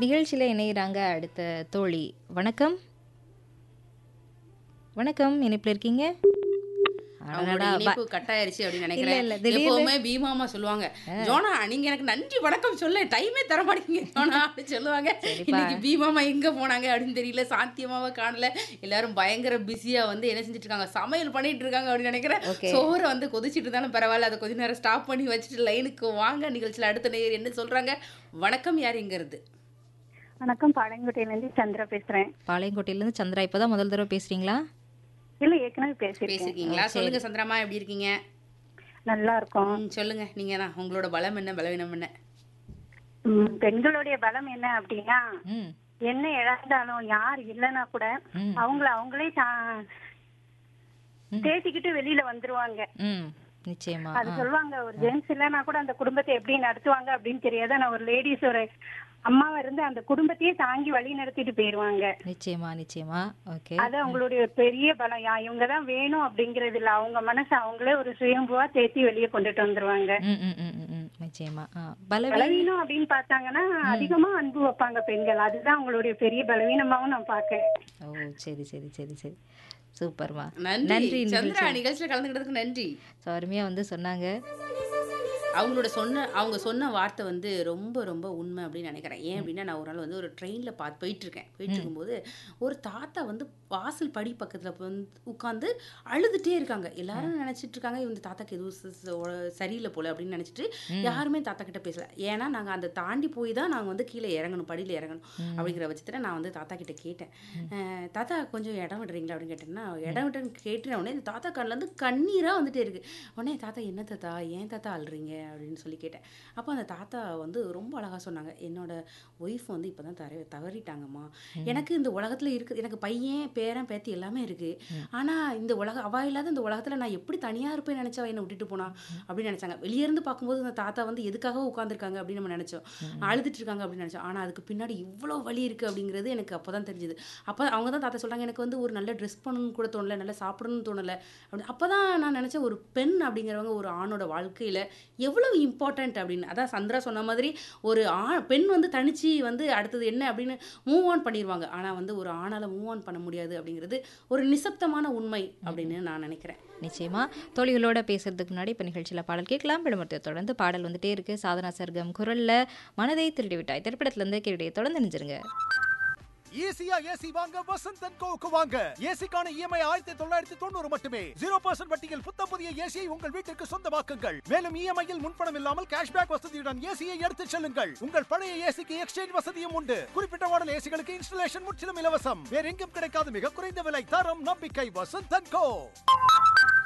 நிகழ்ச்சியில் இணையிறாங்க அடுத்த தோழி வணக்கம் வணக்கம் இணைப்பில் இருக்கீங்க அவங்களோட அடடா, இணைப்பு கட் ஆயிருச்சு அப்படின்னு நினைக்கிறேன் இல்ல, திடீர்னு- எப்பவுமே பீமாமா சொல்லுவாங்க ஜோனா நீங்க எனக்கு நன்றி வணக்கம் சொல்ல டைமே தர மாட்டீங்க ஜோனா அப்படின்னு சொல்லுவாங்க சரிப்பா. இன்னைக்கு பீமாமா எங்க போனாங்க அப்படின்னு தெரியல சாந்தியமாவை காணல எல்லாரும் பயங்கர பிஸியா வந்து என்ன செஞ்சுட்டு இருக்காங்க சமையல் பண்ணிட்டு இருக்காங்க அப்படின்னு நினைக்கிறேன் Okay. சோறு வந்து கொதிச்சிட்டு இருந்தாலும் பரவாயில்ல அதை கொஞ்ச நேரம் ஸ்டாப் பண்ணி வச்சுட்டு லைனுக்கு வாங்க நிகழ்ச்சியில் அடுத்த நேயர் என்ன சொல்றாங்க வணக்கம் யார் இங்க இருந்து வணக்கம் பாளையங்கோட்டையிலேருந்து சந்திரா பேசுறேன் பாளையங்கோட்டையிலேருந்து சந்திரா இப்போ தான் முதல் தடவை பேசுகிறீங்களா இல்ல ஏற்கனவே பேசியிருக்கேன் பேசிருக்கீங்களா சொல்லுங்க சந்திரமா எப்படி இருக்கீங்க நல்லா இருக்கும் ம், சொல்லுங்க நீங்க தான் உங்களோட பலம் என்ன பலவீனம் என்ன ம், பெண்களுடைய பலம் என்ன அப்படின்னா ம் என்ன இழந்தாலும் யார் இல்லைன்னா கூட ம். அவங்கள அவங்களே தா- தேத்திக்கிட்டு வெளியில வந்துருவாங்க ம் நிச்சயமா அது சொல்லுவாங்க ஒரு ஜென்ஸ் இல்லைன்னா கூட அந்த குடும்பத்தை எப்படி நடத்துவாங்க அப்படின்னு தெரியாது ஆனா ஒரு லேடிஸ் ஒரு அம்மாவா இருந்து அந்த குடும்பத்தையே தாங்கி வழி நடத்திட்டு போயிருவாங்க நிச்சயமா நிச்சயமா ஓகே அது அவங்களுடைய ஒரு பெரிய பலம் யா இவங்க தான் வேணும் அப்படிங்கறது இல்ல அவங்க மனசு அவங்களே ஒரு சுயம்புவா தேத்தி வெளியே கொண்டுட்டு வந்துருவாங்க ம் ம் ம் ம், ம் நிச்சயமா ஆ பலவீனம் பலவீனம் அப்படின்னு பார்த்தாங்கன்னா அதிகமா அன்பு வைப்பாங்க பெண்கள் அதுதான் அவங்களுடைய பெரிய பலவீனமாவும் நான் பார்க்கேன் ஓ சரி சரி சரி சரி சூப்பர்மா நன்றி நன்றி சந்திரா நிகழ்ச்சியில் கலந்துக்கிட்டதுக்கு நன்றி ஸோ அருமையாக வந்து சொன்னாங்க அவங்களோட சொன்ன அவங்க சொன்ன வார்த்தை வந்து ரொம்ப ரொம்ப உண்மை அப்படின்னு நினைக்கிறேன் ஏன் அப்படின்னா நான் ஒரு நாள் வந்து ஒரு ட்ரெயினில் பார்த்து போயிட்டு இருக்கேன் போயிட்டு இருக்கும்போது ஒரு தாத்தா வந்து வாசல் படி பக்கத்தில் வந்து உட்காந்து அழுதுட்டே இருக்காங்க எல்லாரும் நினைச்சிட்டு இருக்காங்க இந்த தாத்தாக்கு எதுவும் ச- ச- உட- சரியில்லை போல அப்படின்னு நினைச்சிட்டு யாருமே தாத்தா கிட்ட பேசல ஏன்னா நாங்கள் அந்த தாண்டி போய் தான் நாங்கள் வந்து கீழே இறங்கணும் படியில் இறங்கணும் அப்படிங்கிற பட்சத்தில் நான் வந்து தாத்தா கிட்ட கேட்டேன் அஹ், தாத்தா கொஞ்சம் இடம் விடுறீங்களா அப்படின்னு கேட்டேன்னா இடம் விட்டுன்னு கேட்டேன் உடனே இந்த தாத்தா கண்ணில் இருந்து கண்ணீராக வந்துட்டே இருக்கு உடனே தாத்தா என்ன தாத்தா ஏன் தாத்தா அழுறீங்க அப்படின்னு சொல்லி கேட்டேன் அப்போ அந்த தாத்தா வந்து ரொம்ப அழகாக சொன்னாங்க என்னோட ஒய்ஃப் வந்து இப்போ தான் தர தவறிட்டாங்கம்மா எனக்கு இந்த உலகத்தில் இருக்குது எனக்கு பையன் பேரன் பேத்தி எல்லாமே இருக்குது ஆனால் இந்த உலக அவா இல்லாத இந்த உலகத்தில் நான் எப்படி தனியாக இருப்பேன் நினச்சா என்னை விட்டுட்டு போனா அப்படின்னு நினச்சாங்க வெளியேருந்து பார்க்கும்போது அந்த தாத்தா வந்து எதுக்காக உட்காந்துருக்காங்க அப்படின்னு நம்ம நினச்சோம் அழுதுட்டு இருக்காங்க அப்படின்னு நினச்சோம் ஆனால் அதுக்கு பின்னாடி இவ்வளோ வலி இருக்குது அப்படிங்கிறது எனக்கு அப்போ தான் தெரிஞ்சுது அப்போ அவங்க தான் தாத்தா சொல்கிறாங்க எனக்கு வந்து ஒரு நல்ல ட்ரெஸ் பண்ணணும்னு கூட தோணலை நல்லா சாப்பிடணும்னு தோணலை அப்படி அப்போ தான் நான் நினச்சேன் ஒரு பெண் அப்படிங்கிறவங்க ஒரு ஆணோட வாழ்க்கையில் எவ்வளவு இம்பார்ட்டன்ட் அப்படின்னு அதான் சந்திரா சொன்ன மாதிரி ஒரு ஆ பெண் வந்து தனிச்சு வந்து அடுத்தது என்ன அப்படின்னு மூவ் ஆன் பண்ணிடுவாங்க ஆனால் வந்து ஒரு ஆணால் மூவ் ஆன் பண்ண முடியாது அப்படிங்கிறது ஒரு நிசப்தமான உண்மை அப்படின்னு நான் நினைக்கிறேன் நிச்சயமா தோழிகளோட பேசுறதுக்கு முன்னாடி இப்போ நிகழ்ச்சியில் பாடல் கேட்கலாம் விடுமுறை தொடர்ந்து பாடல் வந்துட்டே இருக்கு சாதனா சர்க்கம் குரல்ல மனதை திருடி விட்டாய் திரைப்படத்திலிருந்து கேடைய தொடர்ந்து நினைச்சிருங்க ஈஸியா ஏசி வாங்க வசந்த் அண்ட் கோவுக்கு வாங்க ஏசிக்கான இஎம்ஐ ஆயிரத்தி தொள்ளாயிரத்தி தொண்ணூறு மட்டுமே ஜீரோ பர்சன்ட் வட்டியில் புத்த புதிய ஏசியை உங்கள் வீட்டிற்கு சொந்தமாக்குங்கள் மேலும் இஎம்ஐயில் முன்பணம் இல்லாமல் கேஷ்பேக் வசதியுடன் ஏசியை எடுத்துச் செல்லுங்கள் உங்கள் பழைய ஏசிக்கு எக்ஸ்சேஞ்ச் வசதியும் உண்டு குறிப்பிட்ட மாடல் ஏசிகளுக்கு இன்ஸ்டலேஷன் முற்றிலும் இலவசம் வேற எங்கும் கிடைக்காத மிக குறைந்த விலை தரம் நம்பிக்கை வசந்த் அண்ட் கோ